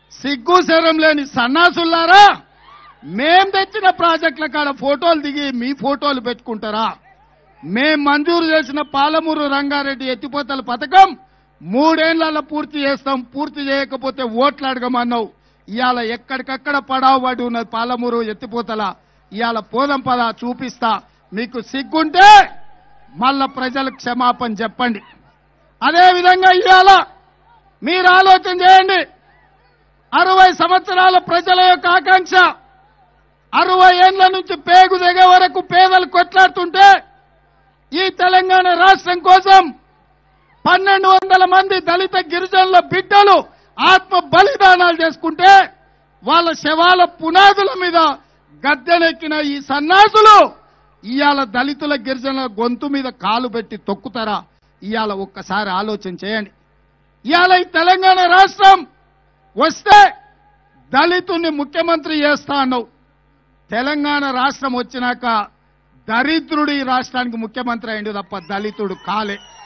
సిగ్గు శరం లేని సన్నాసుల్లారా మేం తెచ్చిన ప్రాజెక్టుల కాడ ఫోటోలు దిగి మీ ఫోటోలు పెట్టుకుంటారా మేం మంజూరు చేసిన పాలమూరు రంగారెడ్డి ఎత్తిపోతల పథకం మూడేళ్లలో పూర్తి చేస్తాం పూర్తి చేయకపోతే ఓట్లు అడగమన్నావు ఇవాళ ఎక్కడికక్కడ పడావు పడి ఉన్నది పాలమూరు ఎత్తిపోతల ఇవాళ పోదాం పద చూపిస్తా మీకు సిగ్గుంటే మళ్ళా ప్రజలకు క్షమాపణ చెప్పండి అదే విధంగా ఇవాళ మీరు ఆలోచన చేయండి అరవై సంవత్సరాల ప్రజల యొక్క ఆకాంక్ష అరవై ఏళ్ల నుంచి పేగు దిగే వరకు పేదలు కొట్లాడుతుంటే ఈ తెలంగాణ రాష్ట్రం కోసం పన్నెండు వందల మంది దళిత గిరిజనుల బిడ్డలు ఆత్మ బలిదానాలు చేసుకుంటే వాళ్ళ శవాల పునాదుల మీద గద్దెనెక్కిన ఈ సన్నాసులు ఇవాళ దళితుల గిరిజనుల గొంతు మీద కాలు పెట్టి తొక్కుతారా ఇవాళ ఒక్కసారి ఆలోచన చేయండి ఇవాళ ఈ తెలంగాణ రాష్ట్రం వస్తే దళితుణ్ణి ముఖ్యమంత్రి చేస్తా అన్నావు తెలంగాణ రాష్ట్రం వచ్చినాక దరిద్రుడు ఈ రాష్ట్రానికి ముఖ్యమంత్రి అయిండు తప్ప దళితుడు కాలే